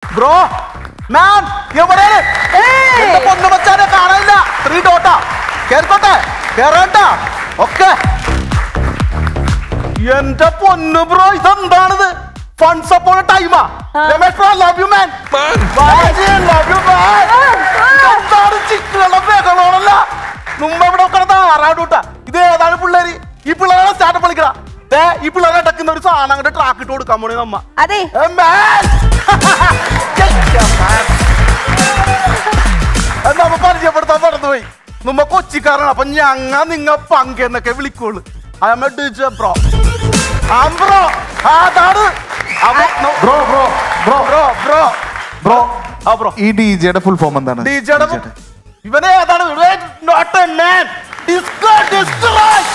Bro മാൻ എവിടെയാണ് എന്റെ പൊന്നു മച്ചാനെ കാണാനില്ല ത്രീ ഡോട്ടാ കേറിക്കോട്ടെ കേറണ്ട ഒക്കെ എന്റെ പൊന്നു ബ്രോ ഇതെന്താണിത് ഫണ്ട്സ് അപ്പോൾ ടൈമാ Ramesh bro love you man love you man എന്താണ് ചിക്കുകളുടെ ബഹളമല്ല മുമ്പ് ഇവിടെ കിടന്ന ആറാടൂട്ടാ ഇത് ഏതാണ് പിള്ളേര് ഈ പിള്ളേരെ സ്റ്റാർട്ടപ്പ് കളിക്കണ ദേ ഈ പിള്ളേരെ അടക്കുന്ന ഒരു സാധനം അങ്ങോട്ട് ട്രാക്ക് ഇട്ട് കൊടുക്കാൻ പോണേ നമ്മ അതെ Hey, man! Yeah, man. അത് നമ്മ പരിചയപ്പെടുത്താൻ മറന്നുപോയി നമ്മ കൊച്ചിക്കാരാണ് അപ്പൊ ഞങ്ങ നിങ്ങ പങ്കെന്നൊക്കെ വിളിക്കുള്ളൂ I am a DJ bro bro അതാണ് bro bro bro bro bro bro ആ ബ്രോ ഈ ഡിജയുടെ ഫുൾ ഫോം എന്താണ് ഡിജയുടെ ഇവനെ ഏതാണ് not a man disco disco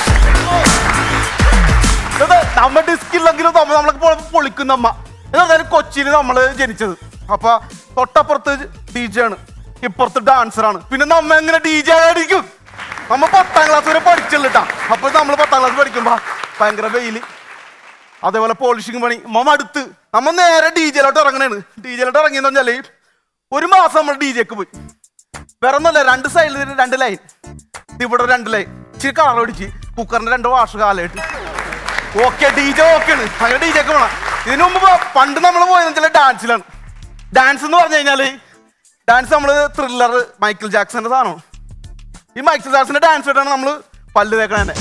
ഇത് നമ്മ ഡിസ്ക് ഇല്ലെങ്കിലും നമ്മ നമ്മളൊക്കെ പൊ- പൊളിക്കും നമ്മ എന്നാലും കൊച്ചിയിൽ നമ്മള് ജനിച്ചത് അപ്പൊ തൊട്ടപ്പുറത്ത് ഡി ജെ ആണ് ഇപ്പുറത്ത് ഡാൻസർ ആണ് പിന്നെ നമ്മ എങ്ങനെ ഡി ജെ ആയിരിക്കും നമ്മ പത്താം ക്ലാസ് വരെ പഠിച്ചില്ലട്ടാ അപ്പൊ നമ്മൾ പത്താം ക്ലാസ് പഠിക്കുമ്പോ ഭയങ്കര വെയില് അതേപോലെ പോളിഷിങ് പണി മമ്മ അടുത്ത് നമ്മ നേരെ ഡി ജെയിലോട്ട് ഇറങ്ങണേണ് ഡി ജെയിലോട്ട് ഇറങ്ങിയെന്ന് പറഞ്ഞാല് ഒരു മാസം നമ്മൾ ഡി ജെക്ക് പോയി വേറെ ഒന്നല്ല രണ്ട് സൈഡിൽ രണ്ട് ലൈൻ ഇവിടെ രണ്ട് ലൈൻ ഇച്ചിരി കളർ അടിച്ച് കുക്കറിന്റെ രണ്ട് വാഷ് കാലായിട്ട് ഓക്കെ ഡി ജെ ഓക്കെയാണ് അങ്ങനെ ഡി ജെക്ക് പോണം ഇതിനു മുമ്പ് പ- പണ്ട് നമ്മൾ പോയെന്ന് വെച്ചാൽ ഡാൻസിലാണ് ഡാൻസ് എന്ന് പറഞ്ഞു കഴിഞ്ഞാല് ഡാൻസ് നമ്മൾ ത്രില്ലർ മൈക്കിൾ ജാക്സന്റെ സാധനമാണ് ഈ മൈക്കിൾ ജാക്സന്റെ ഡാൻസ് ആയിട്ടാണ് നമ്മൾ പല്ല് തേക്കണേ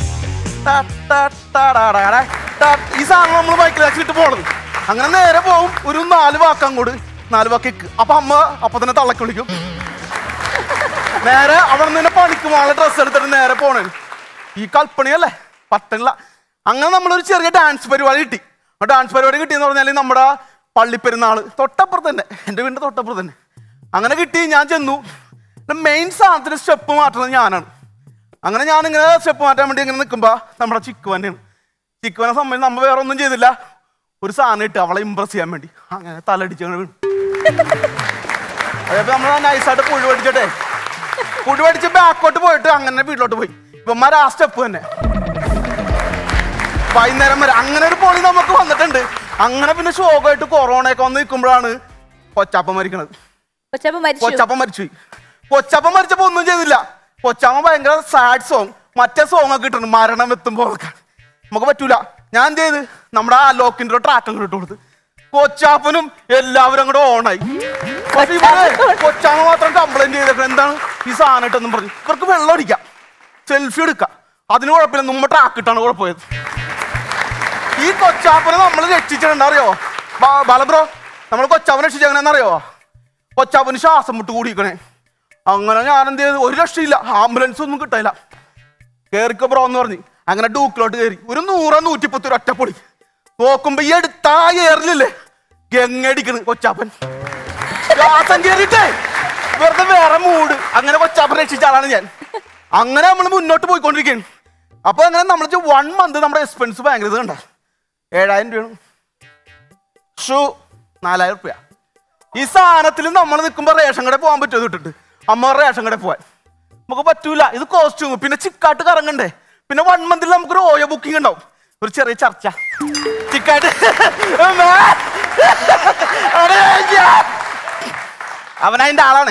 ഈ സാധനം നമ്മൾ മൈക്കിൾ ജാക്സൺ ഇട്ട് പോണത് അങ്ങനെ നേരെ പോവും ഒരു നാല് വാക്ക് അങ്ങോട്ട് നാല് വാക്ക് ഇക്ക് അപ്പൊ അമ്മ അപ്പൊ തന്നെ തള്ളക്ക് വിളിക്കും നേരെ അവിടെ നിന്ന് പണിക്ക് പോകാനുള്ള ഡ്രസ്സ് എടുത്തിട്ട് നേരെ പോണേ ഈ കൽപ്പണിയല്ലേ പറ്റണില്ല അങ്ങനെ നമ്മളൊരു ചെറിയ ഡാൻസ് പരിപാടി കിട്ടി ആ ഡാൻസ് പരിപാടി കിട്ടിയെന്ന് പറഞ്ഞാൽ നമ്മുടെ പള്ളിപ്പെരുന്നാള് തൊട്ടപ്പുറത്ത് തന്നെ എൻ്റെ വീടിൻ്റെ തൊട്ടപ്പുറത്ത് തന്നെ അങ്ങനെ കിട്ടി ഞാൻ ചെന്നു മെയിൻ സാധനത്തിന് സ്റ്റെപ്പ് മാറ്റുന്നത് ഞാനാണ് അങ്ങനെ ഞാൻ ഇങ്ങനെ സ്റ്റെപ്പ് മാറ്റാൻ വേണ്ടി ഇങ്ങനെ നിൽക്കുമ്പോൾ നമ്മുടെ ചിക്കുവനെയാണ് ചിക്കുവനെ സംബന്ധിച്ച് നമ്മൾ വേറെ ഒന്നും ചെയ്തില്ല ഒരു സാധനം ഇട്ട് അവളെ ഇമ്പ്രസ് ചെയ്യാൻ വേണ്ടി അങ്ങനെ തലടിച്ച് അങ്ങനെ വീണു അതേപോലെ നമ്മൾ നൈസായിട്ട് പുഴു പഠിച്ചട്ടെ പുഴു പഠിച്ച് ബാക്കോട്ട് പോയിട്ട് അങ്ങനെ വീട്ടിലോട്ട് പോയി ഇവന്മാർ ആ സ്റ്റെപ്പ് തന്നെ വൈകുന്നേരം വരെ അങ്ങനെ ഒരു പൊളി നമുക്ക് വന്നിട്ടുണ്ട് അങ്ങനെ പിന്നെ ശോകമായിട്ട് കൊറോണയൊക്കെ വന്ന് നിൽക്കുമ്പോഴാണ് കൊച്ചാപ്പ മരിക്കണത് കൊച്ചപ്പ മരിച്ചു കൊച്ചപ്പ മരിച്ചുപോയി കൊച്ചപ്പ മരിച്ചപ്പോ ഒന്നും ചെയ്തില്ല കൊച്ചമ്മ ഭയങ്കര സാഡ് സോങ് മറ്റേ സോങ് ഒക്കെ ഇട്ടുണ്ട് മരണം എത്തുമ്പോൾ നമുക്ക് പറ്റൂല ഞാൻ എന്ത് ചെയ്ത് നമ്മുടെ ആ ലോക്കിന്റെ ട്രാക്ക് അങ്ങോട്ട് ഇട്ട് കൊടുത്ത് കൊച്ചാപ്പനും എല്ലാവരും അങ്ങോട്ട് ഓണായി പക്ഷെ ഇവര് കൊച്ചാമ്മ മാത്രം കംപ്ലൈന്റ് ചെയ്തേക്കണം എന്താണ് ഈ സാധനം ഇട്ടെന്നും പറഞ്ഞു ഇവർക്ക് വെള്ളം അടിക്കാം സെൽഫി എടുക്കാം അതിന് കുഴപ്പമില്ല നമ്മ ട്രാക്ക് ഇട്ടാണ് കുഴപ്പമായത് ഈ കൊച്ചാപ്പനെ നമ്മൾ രക്ഷിച്ചിട്ടുണ്ട് അറിയോ ബലബ്രോ നമ്മൾ കൊച്ചാപ്പനെ രക്ഷിച്ച എങ്ങനെയാണെന്നറിയോ കൊച്ചാപ്പന് ശ്വാസം മുട്ട് കൂടിക്കണേ അങ്ങനെ ഞാൻ എന്ത് ചെയ്തു ഒരു രക്ഷയില്ല ആംബുലൻസ് ഒന്നും കിട്ടില്ല കേറിക്കോ ബ്രോ എന്ന് പറഞ്ഞു അങ്ങനെ ഡൂക്കിലോട്ട് കയറി ഒരു നൂറോ നൂറ്റിപ്പത്തി ഒരു ഒറ്റപ്പൊടി നോക്കുമ്പോ ഈ എടുത്താ ഏറിലില്ലേ ഗംഗടിക്കണ് കൊച്ചാപ്പൻ ശ്വാസം കയറിയിട്ടേ വെറുതെ വേറെ മൂഡ് അങ്ങനെ കൊച്ചാപ്പൻ രക്ഷിച്ച ആളാണ് ഞാൻ അങ്ങനെ നമ്മൾ മുന്നോട്ട് പോയിക്കൊണ്ടിരിക്കുകയാണ് അപ്പൊ അങ്ങനെ നമ്മൾ വൺ മന്ത് നമ്മുടെ എക്സ്പെൻസ് ഭയങ്കര ഇത് കണ്ട ഏഴായിരം രൂപയാണ് ഷൂ നാലായിരം രൂപ ഈ സാധനത്തിൽ നമ്മൾ നിൽക്കുമ്പോൾ റേഷൻ കടയിൽ പോകാൻ പറ്റുമോ ഇട്ടിട്ട് അമ്മ റേഷൻ കടയിൽ പോവാൻ നമുക്ക് പറ്റൂല ഇത് കോസ്റ്റ്യൂം പിന്നെ ചിക്കാട്ട് കറങ്ങണ്ടേ പിന്നെ വൺ മന്തിൽ നമുക്കൊരു ഓയോ ബുക്കിംഗ് ഉണ്ടാവും ഒരു ചെറിയ ചർച്ച ചിക്കാട്ട് അടേ, ഞാൻ. അവൻ അതിന്റെ ആളാണ്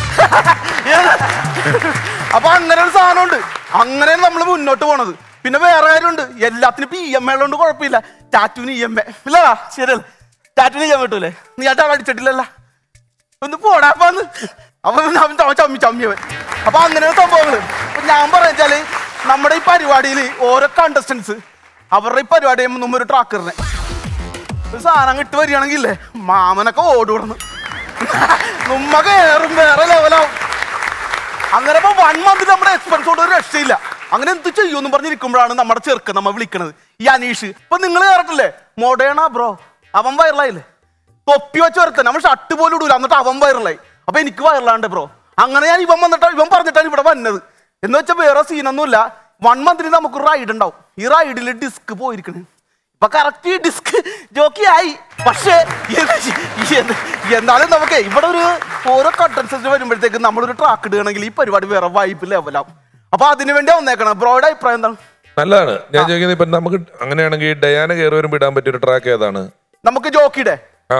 അപ്പൊ അങ്ങനെ ഒരു സാധനമുണ്ട് അങ്ങനെ നമ്മൾ മുന്നോട്ട് പോണത് പിന്നെ വേറെ കാര്യമുണ്ട് എല്ലാത്തിനും ഇപ്പൊ ഇ എം ഐ ഉള്ളതുകൊണ്ട് കുഴപ്പമില്ല ടാറ്റുവിന് ഇ എം ഐ ഇല്ലടാ ശരിയല്ല ടാറ്റുവിന് ചെയ്യാൻ പറ്റൂലേ നീ ആ ടാൾ അടിച്ചിട്ടില്ലല്ല ഒന്ന് പോടാപ്പാന്ന് അപ്പൊ പിന്നെ അവൻ ചമ്മ- ചമ്മി ചമ്മിയവൻ അപ്പൊ അങ്ങനെ സംഭവങ്ങള് അപ്പൊ ഞാൻ പറയാച്ചാല് നമ്മുടെ ഈ പരിപാടിയിൽ ഓരോ കണ്ടസ്റ്റൻസ് അവരുടെ ഈ പരിപാടി ചെയ്യുമ്പോൾ മുമ്പ് ഒരു ട്രാക്കറിനെ ഒരു സാധനം ഇട്ട് വരികയാണെങ്കിൽ ഇല്ലേ മാമനൊക്കെ ഓടിവിടുന്നു നമ്മ കയറും വേറെ ലെവലാവും അങ്ങനെ ഇപ്പൊ വൺ മന്ത് നമ്മുടെ എക്സ്പെൻസ് കൊണ്ട് ഒരു രക്ഷയില്ല അങ്ങനെ എന്ത് ചെയ്യുമെന്ന് പറഞ്ഞിരിക്കുമ്പോഴാണ് നമ്മുടെ ചെറുക്കൻ നമ്മ വിളിക്കണത് ഈ അനീഷ് ഇപ്പൊ നിങ്ങൾ കേട്ടില്ലേ മൊടേണ ബ്രോ അവൻ വൈറലായില്ലേ തൊപ്പി വെച്ച് ഒരുത്തൻ നമ്മൾ ഷർട്ട് പോലും ഇടൂല എന്നിട്ട് അവൻ വൈറലായി അപ്പൊ എനിക്ക് വൈറലാണ്ട് ബ്രോ അങ്ങനെ ഞാൻ ഇവൻ വന്നിട്ട് ഇവൻ പറഞ്ഞിട്ടാണ് ഇവിടെ വന്നത് എന്ന് വെച്ചാൽ വേറെ സീനൊന്നുമില്ല വൺ മന്തിന് നമുക്ക് റൈഡ് ഉണ്ടാവും ഈ റൈഡിൽ ഡിസ്ക് പോയിരിക്കണേ ഇപ്പൊ കറക്റ്റ് ഡിസ്ക് ജോക്കി ആയി പക്ഷേ എന്ത് ചെയ്യ- എന്ത് എന്നാലും നമുക്ക് ഇവിടെ ഒരു ഓരോ കണ്ടൻസൻസ് വരുമ്പോഴത്തേക്ക് നമ്മളൊരു ട്രാക്ക് ഇടുകയാണെങ്കിൽ ഈ പരിപാടി വേറെ വൈബ് ലെവലാവും അപ്പൊ അതിനു വേണ്ടി വന്നേക്കണം ബ്രോയുടെ അഭിപ്രായം എന്താണ് നല്ലതാണ് ഞാൻ ചോദിക്കുന്നത് ഇപ്പൊ നമുക്ക് അങ്ങനെയാണെങ്കിൽ ഡയാന കയറി വരുമ്പോൾ ഇടാൻ പറ്റിയ ഒരു ട്രാക്ക് ഏതാണ് നമുക്ക് ജോക്കിയുടെ ആ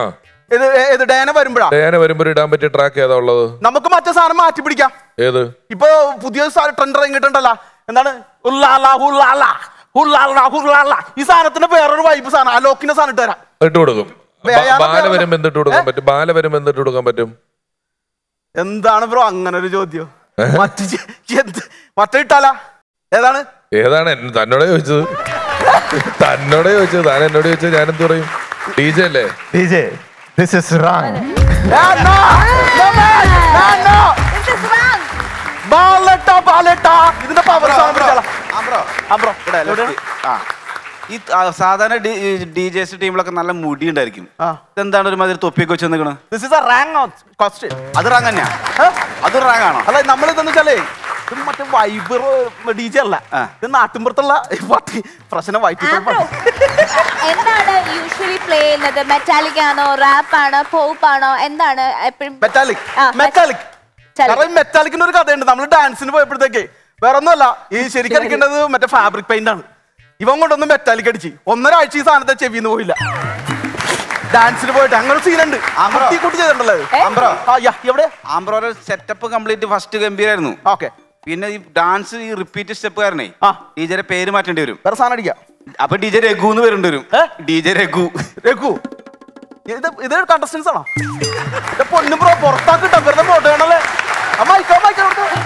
ഇത് ഏത് ഡേന വരുമ്പോഴാ ഡയാന വരുമ്പോ ഇടാൻ പറ്റിയ ട്രാക്ക് ഏതാ ഉള്ളത് നമുക്ക് മറ്റേ സാധനം മാറ്റി പിടിക്കാം ഏത് ഇപ്പൊ പുതിയ ട്രെൻഡ് ഇറങ്ങിയിട്ടുണ്ടല്ലോ എന്താണ് ഉള്ളാല ഹുള്ളാല ഹുള്ളാല ഹുള്ളാല ഈ സാധനത്തിന്റെ വേറൊരു വൈബ് സാധനം അലോക്കിന്റെ സാധനം ഇട്ട് തരാം ഇട്ട് കൊടുക്കും ബ- വേറെ ബാല വേറെ- വരുമ്പോ എന്തിട്ട് കൊടുക്കാൻ പറ്റും ബാല വരുമ്പോ എന്തിട്ട് കൊടുക്കാൻ പറ്റും എന്താണ് ബ്രോ അങ്ങനെ ഒരു ചോദ്യം മറ്റു ചെ- എന്ത് മറ്റേ ഇട്ടാല ഏതാണ് ഏതാണ് എന്നെ തന്നോടെ ചോദിച്ചത് തന്നോടെ ചോദിച്ചത് താൻ എന്നോട് ചോദിച്ചത് ഞാൻ എന്ത് പറയും ഡി ജെ അല്ലേ DJ, this is wrong. ഏ, no, no, man, no, no. ബാലട്ടാ, ബാലട്ടാ. ഇതിന്റെ പവർ സാധനം പിടിച്ചാലോ. ആ, bro. എവിടെയാണ്? ആ ഈ ആ, സാധാരണ ഡി ജെസ് ടീമിലൊക്കെ നല്ല മുടി ഉണ്ടായിരിക്കും ആ. ഇതെന്താണ് ഒരു മാതിരി തൊപ്പിയൊക്കെ വെച്ച് നിൽക്കണത് This is a rank question. അത് റാങ് തന്നെയാ ഏ? അത് റാങ് ആണോ അല്ല നമ്മൾ ഇതെന്ന് വെച്ചാലേ ഇത് മറ്റേ വൈബർ ഡി ജെ അല്ല ആ. ഇത് നാട്ടിൻപുറത്തുള്ള പാട്ടി പ്രശ്നം വൈറ്റ് ആബ്രോ എന്താണ് യൂഷ്വലി പ്ലേ ചെയ്യുന്നത് മെറ്റാലിക് ആണോ റാപ്പ് ആണോ പോപ്പ് ആണോ എന്താണ് എപ്പോഴും മെറ്റാലിക് ആ, മെറ്റാലിക് Metallic. കാരണം ഈ മെറ്റാലിക്കിന്റെ ഒരു കഥയുണ്ട് നമ്മൾ ഡാൻസിന് പോയപ്പോഴത്തേക്ക് വേറെ ഒന്നുമല്ല ഈ ശരിക്കും അടിക്കേണ്ടത് മറ്റേ ഫാബ്രിക് പെയിന്റ് ആണ് ഇവൻ കൊണ്ടൊന്ന് മെറ്റാലിക് അടിച്ച് ഒന്നര ആഴ്ച ഈ സാധനത്തെ ചെവിന്ന് പോയില്ല ഡാൻസിന് പോയിട്ട് അങ്ങനെ സീനുണ്ട് ആമ്പ്രോ. കുട്ടി കുട്ടി ചെയ്തിട്ടുണ്ടല്ലോ ഇത്. ഏ? ആമ്പ്രോ. ആ, യാ, എവിടെ ആംബ്രോയുടെ സെറ്റപ്പ് കംപ്ലീറ്റ് ഫസ്റ്റ് ഗംഭീരായിരുന്നു ഓക്കെ പിന്നെ ഈ ഡാൻസ് ഈ റിപ്പീറ്റ് സ്റ്റെപ്പ് കാരണേ ആ. ഡി ജെയുടെ പേര് മാറ്റേണ്ടി വരും വേറെ സാധനം അടിക്കാം അപ്പൊ ഡി ജെ രഘു എന്ന് വരേണ്ടി വരും ഏ? ഡി ജെ രഘു രഘു ഇത് ഇത് കണ്ടസ്റ്റൻസ് ആണോ ഇത് പൊന്നു ബ്രോ പുറത്താക്കിട്ടോ വെറുതെ ഫോട്ടോ വേണല്ലേ അമ്മായിക്കോ അമ്മായിക്കോ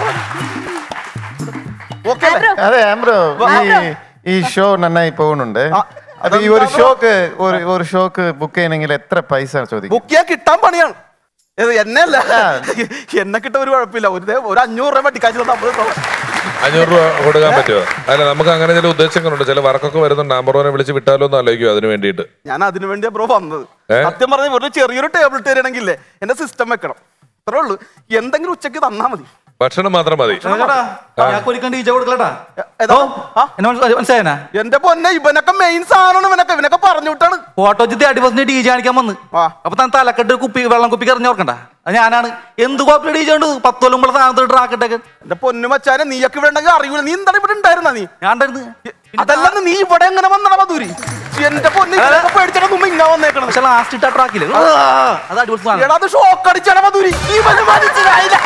ഓക്കെ ആബ്രോ അതെ ആംബ്രോ ആംബ്രോ. ഈ ഈ ഷോ നന്നായി പോകുന്നുണ്ട് ആ, അപ്പൊ ഈ ഒരു അതെന്താ ഷോക്ക് ഒരു ഒരു ഷോക്ക് ബുക്ക് ചെയ്യണമെങ്കിൽ എത്ര പൈസ ചോദിക്കും ബുക്ക് ചെയ്യാൻ കിട്ടാൻ പണിയാണ് ഇത് എന്നെ അല്ല ആ. എന്നെ കിട്ടാൻ ഒരു കുഴപ്പമില്ല ഒരു ദേ- ഒരു അഞ്ഞൂറ് രൂപ വെട്ടിക്കാച്ചു നമ്മൾ അഞ്ഞൂറ് രൂപ കൊടുക്കാൻ പറ്റുമോ അല്ല നമുക്ക് അങ്ങനെ ചില ഉദ്ദേശങ്ങളുണ്ട് ചില വർക്കൊക്കെ വരുന്നുണ്ട് ആമ്പറോനെ വിളിച്ച് വിട്ടാലോ എന്ന് ആലോചിക്കും അതിന് വേണ്ടിയിട്ട് ഞാൻ അതിനു വേണ്ടിയാ ബ്രോ വന്നത് ഏ? സത്യം പറഞ്ഞ ഒരു ചെറിയൊരു ടേബിൾ തരണമെങ്കിലേ എന്റെ സിസ്റ്റം വെക്കണം അത്രേ ഉള്ളൂ എന്തെങ്കിലും ഉച്ചയ്ക്ക് തന്നാ മതി ഭക്ഷണം മാത്രം മതി ഞാൻ ഒരിക്കലും ഡീജെ കൊടുക്കലട്ടാ എ- ഏതാ? ആ? എന്നെ മനസ്സിലാ- മനസ്സിലായനാ എന്റെ പൊന്നെ ഇവനൊക്കെ മെയിൻ സാധനമാണ് ഇവനൊക്കെ ഇവനൊക്കെ പറഞ്ഞു വിട്ടാണ് ഫോട്ടോ ചിത്തി അടിപൊളി ഡീജെ കാണിക്കാൻ വന്ന് ആ. അപ്പൊ താൻ തലക്കെട്ട് കുപ്പി വെള്ളം കുപ്പി കറിഞ്ഞ് ഓർക്കണ്ട അത് ഞാനാണ് എന്ത് കുഴപ്പമില്ല ഡീജെ ഉണ്ട് പത്ത് കൊല്ലം മുമ്പ് സാധനത്തിൽ ട്രാക്കിട്ടൊക്കെ എന്റെ പൊന്നു മച്ചാനെ നീയൊക്കെ ഇവിടെ ഉണ്ടെങ്കിൽ അറിയൂല നീ എന്താണ് ഇവിടെ ഉണ്ടായിരുന്ന നീ ഞാൻ ഉണ്ടായിരുന്നു അതല്ലെന്ന് നീ ഇവിടെ എങ്ങനെ വന്നട മധുരി എന്റെ പൊന്നു ഇവനൊക്കെ പേടിച്ചിട്ട് മുമ്പ് ഇങ്ങ വന്നേക്കണത് പക്ഷെ ലാസ്റ്റ് ഇട്ട ട്രാക്കില് അത് അടിപൊളി സാധനം എടാ അത് ഷോക്ക് അടിച്ചാണ് മധുരി ഇവന് മനസ്സിലായില്ല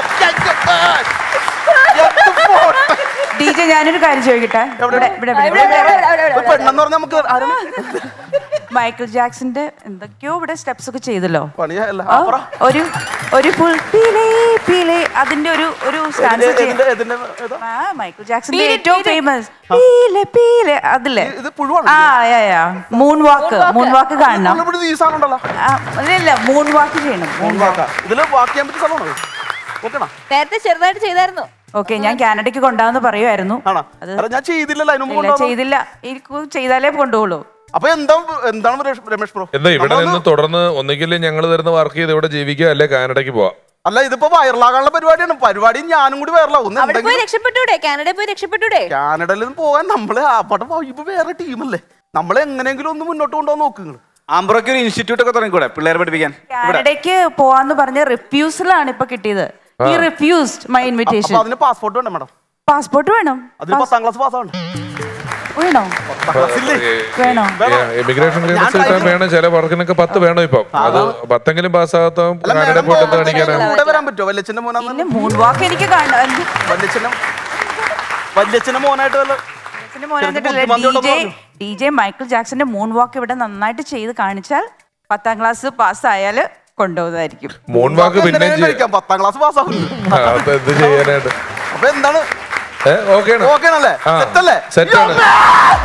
എന്ത് photo. ഡി ജെ ഞാനൊരു കാര്യം ചോദിക്കട്ടെ ഇവിടെ ഇവിടെ ഇവിടെ, ഇവിടെ, ഇവിടെ, ഇവിടെ, ഇവിടെ. ഇവിടെ, ഇവിടെ, ഒരു പെണ്ണെന്ന് പറഞ്ഞാൽ നമുക്ക് ആരാണ് മൈക്കിൾ ജാക്സന്റെ എന്തൊക്കെയോ ഇവിടെ സ്റ്റെപ്സ് ഒക്കെ ചെയ്തല്ലോ പണിയല്ല ആ, ഒരു ഒരു ഫുൾ പീലേ പീലേ അതിന്റെ ഒരു ഒരു സ്റ്റാൻസ് ഇതിന്റെ ഇതിന്റെ ഏതാ? ആ മൈക്കിൾ ജാക്സന്റെ പീലേ, ഏറ്റവും പീലേ. ഫേമസ് പീലെ പീലെ അതില്ലേ ഇത് പുഴുവാണ് ആ yeah yeah moonwalk Moonwalk. Moonwalk കാണണം ഇവിടെ ഈ സാധനം ഉണ്ടല്ലോ ആ, ഇല്ല മൂൺ വാക്ക് ചെയ്യണം മൂൺ വാക്ക് ഇതില് വാക്ക് ചെയ്യാൻ പറ്റിയ സ്ഥലമാണോ ഓക്കെണോ നേരത്തെ ചെറുതായിട്ട് ചെയ്തായിരുന്നു ഓക്കെ ഞാൻ കാനഡയ്ക്ക് കൊണ്ടാന്ന് പറയുമായിരുന്നു ആണോ അത് അല്ല ഞാൻ ചെയ്തില്ലല്ലോ അതിന് മുമ്പ് ഇല്ല കൊണ്ടുവന്നത്. ചെയ്തില്ല എനിക്ക് ചെയ്താലേ കൊണ്ടുപോകുള്ളൂ അപ്പൊ എന്താ എന്താണ് രമേഷ്- രമേഷ് ബ്രോ എന്താ ഇവിടെ നമ്മളൊന്ന് നിന്ന് തുടർന്ന് ഒന്നുകിൽ ഞങ്ങൾ തരുന്ന വർക്ക് ചെയ്ത് ഇവിടെ ജീവിക്കുക അല്ലെ കാനഡയ്ക്ക് പോവാം അല്ല ഇതിപ്പോ വൈറലാകാനുള്ള പരിപാടിയാണ് പരിപാടി ഞാനും കൂടി വൈറലാവും ഒന്ന് അവിടെ പോയി എന്തെങ്കിലും രക്ഷപ്പെട്ടൂടെ കാനഡയിൽ പോയി രക്ഷപ്പെട്ടൂടെ കാനഡയിൽ നിന്ന് പോകാൻ നമ്മള് അവിടെ വൈബ് വേറെ ടീമല്ലേ നമ്മളെ എങ്ങനെയെങ്കിലും ഒന്ന് മുന്നോട്ട് കൊണ്ടുപോകാൻ നോക്കുങ്ങൾ ആംബ്രോയ്ക്ക് ഒരു ഇൻസ്റ്റിറ്റ്യൂട്ട് ഒക്കെ തുടങ്ങിക്കൂടെ പിള്ളേരെ പഠിപ്പിക്കാൻ കാനഡയ്ക്ക് പോവാന്ന് പറഞ്ഞ റിഫ്യൂസലാണ് ഇപ്പൊ കിട്ടിയത് ഈ റിഫ്യൂസ്ഡ് മൈ ഇൻവിറ്റേഷൻ അപ്പൊ അതിന് പാസ്പോർട്ട് വേണം മാഡം പാസ്പോർട്ട് വേണം അതിന് പത്താം ക്ലാസ് പാസ്സാണ് വേണോ വേണോ ഇമിഗ്രേഷൻ ഞാൻ ക്ലിയറൻസ് കിട്ടാൻ വേണം ചില വർക്കിനൊക്കെ പത്ത് വേണം ഇപ്പം അത് പത്തെങ്കിലും പാസ്സാകാത്ത അല്ല കാനഡ മാഡം പോയിട്ട് എന്ത് കാണിക്കാനാ കൂടെ വരാൻ പറ്റുമോ വല്യച്ഛന്റെ മോനാന്ന് പിന്നെ മൂൺ വാക്ക് എനിക്ക് കാണണം എന്ത് വല്യച്ഛനും വല്യച്ഛന്റെ മോനായിട്ട് വല്ല ഇതിന്റെ മോനെ ചെറുക്കൻ കണ്ടിട്ടില്ലേ? ബുദ്ധിമാന്ദ്യം DJ ഉണ്ടെന്ന് ഡി ജെ മൈക്കിൾ ജാക്സന്റെ മൂൺ വാക്ക് ഇവിടെ നന്നായിട്ട് ചെയ്ത് കാണിച്ചാൽ പത്താം ക്ലാസ് പാസ്സായാൽ കൊണ്ടുപോകുന്നതായിരിക്കും മൂൺ വാക്ക് പിന്നെ എങ്ങനെയും കഴിക്കാം പത്താം ക്ലാസ് പാസ്സാവും അത് എന്ത് ചെയ്യാനായിട്ട് അപ്പൊ എന്താണ് ഏ ഓക്കെ ഓക്കെ ആണല്ലേ ആ, സെറ്റല്ലേ set ആണ്. യ്യോ,